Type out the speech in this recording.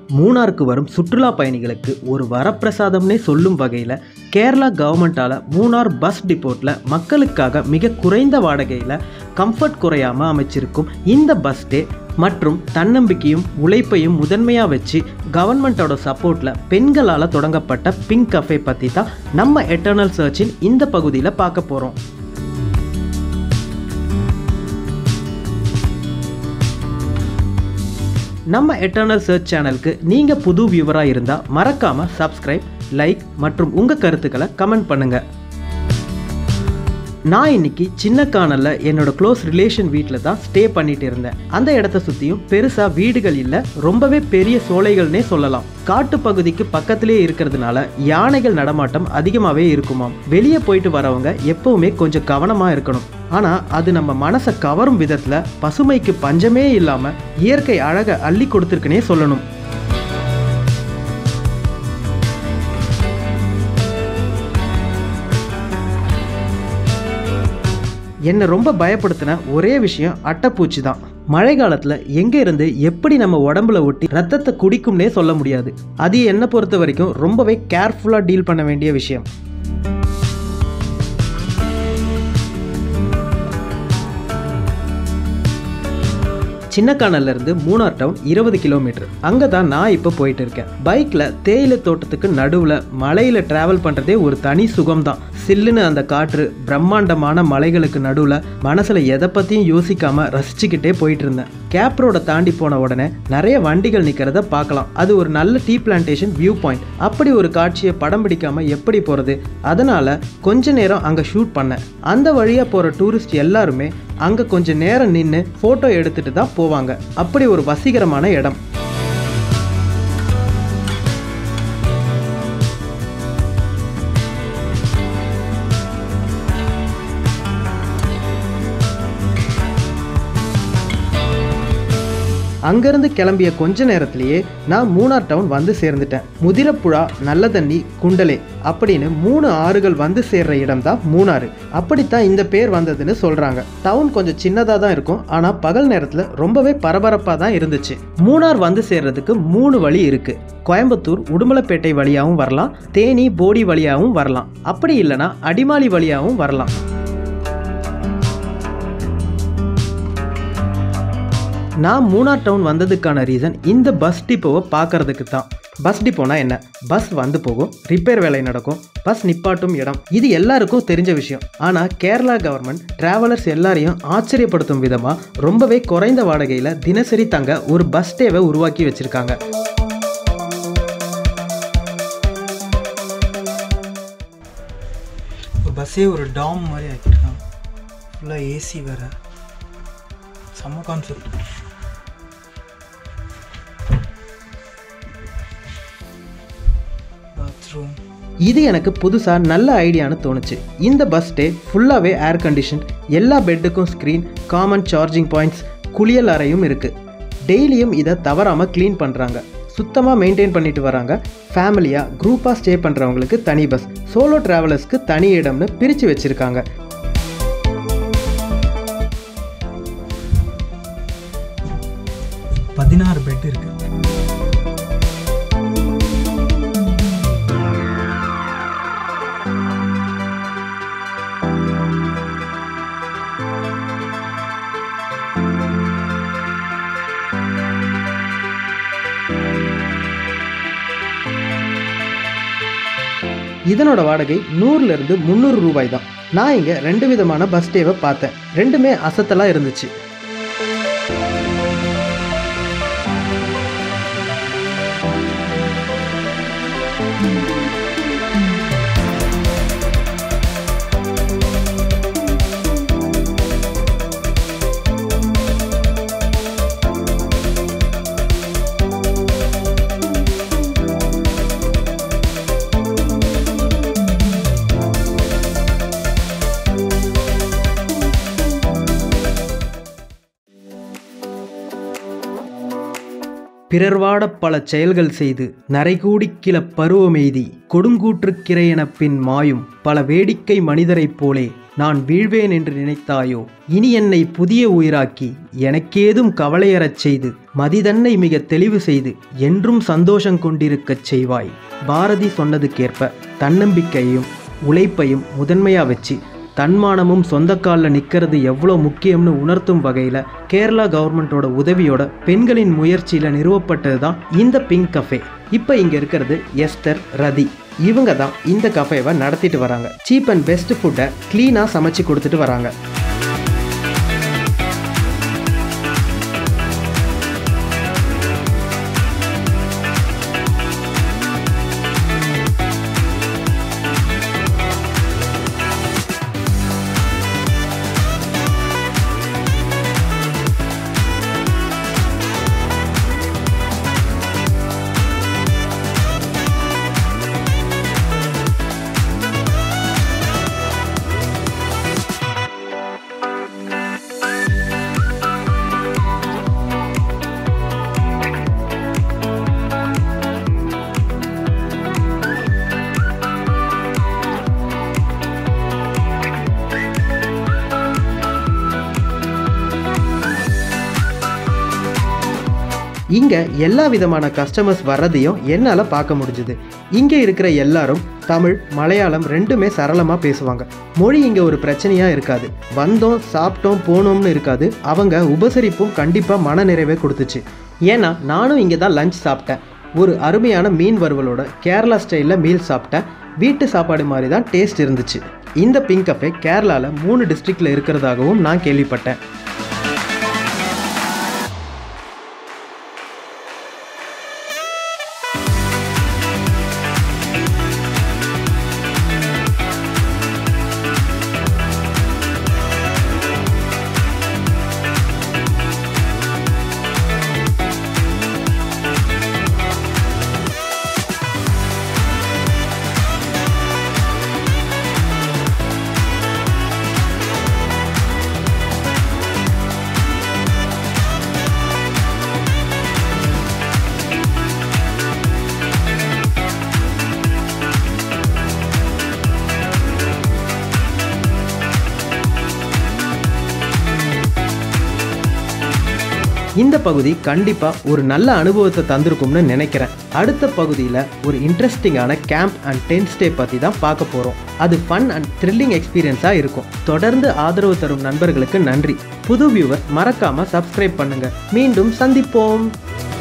மூணாருக்கு வரும் சுற்றுலா பயணிகளுக்கு ஒரு வரப்பிரசாதம்னே சொல்லும் வகையில் கேரளா கவர்மெண்ட்டால் மூணார் பஸ் டிப்போட்டில் மக்களுக்காக மிக குறைந்த வாடகையில் கம்ஃபர்ட் குறையாமல் அமைச்சிருக்கும் இந்த பஸ் டே மற்றும் தன்னம்பிக்கையும் உழைப்பையும் முதன்மையாக வச்சு கவர்மெண்ட்டோட சப்போர்ட்டில் பெண்களால் தொடங்கப்பட்ட பிங்க் கஃபே பற்றி தான் நம்ம எட்டர்னல் சர்ச்சின் இந்த பகுதியில் பார்க்க போகிறோம் நம்ம எட்டர்னல் சர்ச் சேனலுக்கு நீங்கள் புது வியூவராக இருந்தால் மறக்காமல் சப்ஸ்கிரைப் லைக் மற்றும் உங்கள் கருத்துக்களை கமெண்ட் பண்ணுங்கள் நான் இன்னைக்கு சின்ன காணல்ல என்னோட க்ளோஸ் ரிலேஷன் வீட்டில் தான் ஸ்டே பண்ணிட்டு இருந்தேன் அந்த இடத்த சுற்றியும் பெருசாக வீடுகள் இல்லை ரொம்பவே பெரிய சோலைகள்னே சொல்லலாம் காட்டு பகுதிக்கு பக்கத்திலே இருக்கிறதுனால யானைகள் நடமாட்டம் அதிகமாகவே இருக்குமாம் வெளியே போயிட்டு வரவங்க எப்பவுமே கொஞ்சம் கவனமாக இருக்கணும் ஆனால் அது நம்ம மனசை கவரும் விதத்தில் பசுமைக்கு பஞ்சமே இல்லாமல் இயற்கை அழகை அள்ளி கொடுத்துருக்குனே சொல்லணும் என்னை ரொம்ப பயப்படுத்தின ஒரே விஷயம் அட்டைப்பூச்சி தான் மழை காலத்தில் எங்கே இருந்து எப்படி நம்ம உடம்புல ஒட்டி ரத்தத்தை குடிக்கும்னே சொல்ல முடியாது அது என்னை பொறுத்த வரைக்கும் ரொம்பவே கேர்ஃபுல்லாக டீல் பண்ண வேண்டிய விஷயம் சின்னக்கானல்ல இருந்து மூணார் டவுன் இருபது கிலோமீட்டர் அங்கே தான் நான் இப்போ போயிட்டு இருக்கேன் பைக்கில் தேயிலை தோட்டத்துக்கு நடுவில் மலையில் டிராவல் பண்ணுறதே ஒரு தனி சுகம்தான் சில்லுன்னு அந்த காற்று பிரம்மாண்டமான மலைகளுக்கு நடுவில் மனசில் எதை பற்றியும் யோசிக்காமல் ரசிச்சுக்கிட்டே போயிட்டு இருந்தேன் கேப் ரோட தாண்டி போன உடனே நிறைய வண்டிகள் நிற்கிறத பார்க்கலாம் அது ஒரு நல்ல டீ பிளான்டேஷன் வியூ பாயிண்ட் அப்படி ஒரு காட்சியை படம் பிடிக்காமல் எப்படி போகிறது அதனால் கொஞ்ச நேரம் அங்கே ஷூட் பண்ணேன் அந்த வழியாக போகிற டூரிஸ்ட் எல்லாருமே அங்கே கொஞ்சம் நேரம் நின்று ஃபோட்டோ எடுத்துட்டு தான் போவாங்க அப்படி ஒரு வசீகரமான இடம் அங்கேருந்து கிளம்பிய கொஞ்ச நேரத்திலேயே நான் மூணார் டவுன் வந்து சேர்ந்துட்டேன் முதிரப்புழா நல்ல தண்ணி குண்டலே அப்படின்னு மூணு ஆறுகள் வந்து சேர்ற இடம் தான் மூணாறு அப்படித்தான் இந்த பேர் வந்ததுன்னு சொல்கிறாங்க டவுன் கொஞ்சம் சின்னதாக தான் இருக்கும் ஆனால் பகல் நேரத்தில் ரொம்பவே பரபரப்பாக தான் இருந்துச்சு மூணார் வந்து சேர்றதுக்கு மூணு வழி இருக்குது கோயம்புத்தூர் உடுமலைப்பேட்டை வழியாகவும் வரலாம் தேனி போடி வழியாகவும் வரலாம் அப்படி இல்லைன்னா அடிமாலி வழியாகவும் வரலாம் நான் மூணார் டவுன் வந்ததுக்கான ரீசன் இந்த பஸ் டிப்போவை பார்க்கறதுக்கு தான் பஸ் டிப்போனா என்ன பஸ் வந்து போகும் ரிப்பேர் வேலை நடக்கும் பஸ் நிப்பாட்டும் இடம் இது எல்லாருக்கும் தெரிஞ்ச விஷயம் ஆனால் கேரளா கவர்மெண்ட் டிராவலர்ஸ் எல்லாரையும் ஆச்சரியப்படுத்தும் விதமாக ரொம்பவே குறைந்த வாடகையில் தினசரி தங்க ஒரு பஸ் ஸ்டேவை உருவாக்கி வச்சுருக்காங்க ஒரு பஸ்ஸே ஒரு டாம் மாதிரி ஆக்கியிருக்காங்க ஃபுல்லாக ஏசி வேறு செம்ம கான்செப்ட் பாத்ரூம் இது எனக்கு புதுசாக நல்ல ஐடியான்னு தோணுச்சு இந்த பஸ் ஸ்டே ஃபுல்லாகவே ஏர் கண்டிஷன் எல்லா பெட்டுக்கும் ஸ்க்ரீன் காமன் சார்ஜிங் பாயிண்ட்ஸ் குளியல் அறையும் இருக்குது டெய்லியும் இதை தவறாமல் க்ளீன் பண்ணுறாங்க சுத்தமாக மெயின்டைன் பண்ணிட்டு வராங்க ஃபேமிலியாக குரூப்பாக ஸ்டே பண்ணுறவங்களுக்கு தனி பஸ் சோலோ ட்ராவலர்ஸ்க்கு தனி இடம்னு பிரித்து வச்சுருக்காங்க பதினாறு பெட் இருக்கு இதனோட வாடகை நூறுலேருந்து முந்நூறு ரூபாய் தான் நான் இங்கே ரெண்டு விதமான பஸ் ஸ்டேவை பார்த்தேன் ரெண்டுமே அசத்தலாக இருந்துச்சு பிறர் வாடப் பல செயல்கள் செய்து நரைகூடிக் கிள பருவமெய்தி கொடுங்கூற்றுக் கிரையெனப் பின் மாயும் பல வேடிக்கை மனிதரைப் போலே நான் வீழ்வேன் என்று நினைத்தாயோ இனி என்னை புதிய உயிராக்கி எனக்கேதும் கவலையறச் செய்து மதிதன்னை மிக தெளிவு செய்து என்றும் சந்தோஷம் கொண்டிருக்கச் செய்வாய் பாரதி சொன்னதுக்கேற்ப தன்னம்பிக்கையும் உழைப்பையும் முதன்மையா வச்சு தன்மானமும் சொந்த காலில் நிற்கிறது எவ்வளோ முக்கியம்னு உணர்த்தும் வகையில் கேரளா கவர்மெண்ட்டோட உதவியோட பெண்களின் முயற்சியில் நிறுவப்பட்டது தான் இந்த பிங்க் கஃபே இப்போ இங்கே இருக்கிறது எஸ்தர் ரதி இவங்க தான் இந்த கஃபேவை நடத்திட்டு வராங்க சீப் அண்ட் பெஸ்ட் ஃபுட்டை க்ளீனாக சமைச்சு கொடுத்துட்டு வராங்க இங்கே எல்லா விதமான கஸ்டமர்ஸ் வர்றதையும் என்னால் பார்க்க முடிஞ்சுது இங்கே இருக்கிற எல்லாரும் தமிழ் மலையாளம் ரெண்டுமே சரளமாக பேசுவாங்க மொழி இங்கே ஒரு பிரச்சனையாக இருக்காது வந்தோம் சாப்பிட்டோம் போனோம்னு இருக்காது அவங்க உபசரிப்பும் கண்டிப்பாக மன நிறைவே கொடுத்துச்சு ஏன்னா நானும் இங்கே தான் லஞ்ச் சாப்பிட்டேன் ஒரு அருமையான மீன் வறுவலோட கேரளா ஸ்டைலில் மீல் சாப்பிட்டேன் வீட்டு சாப்பாடு மாதிரி தான் டேஸ்ட் இருந்துச்சு இந்த பிங்க் கஃபே கேரளாவில் மூணு டிஸ்ட்ரிக்டில் இருக்கிறதாகவும் நான் கேள்விப்பட்டேன் இந்த பகுதி கண்டிப்பாக ஒரு நல்ல அனுபவத்தை தந்திருக்கும்னு நினைக்கிறேன் அடுத்த பகுதியில் ஒரு இன்ட்ரெஸ்டிங்கான கேம்ப் அண்ட் டென்ட் ஸ்டே பற்றி தான் பார்க்க போகிறோம் அது ஃபன் அண்ட் த்ரில்லிங் எக்ஸ்பீரியன்ஸாக இருக்கும் தொடர்ந்து ஆதரவு தரும் நண்பர்களுக்கு நன்றி புது வியூவர் மறக்காமல் சப்ஸ்கிரைப் பண்ணுங்கள் மீண்டும் சந்திப்போம்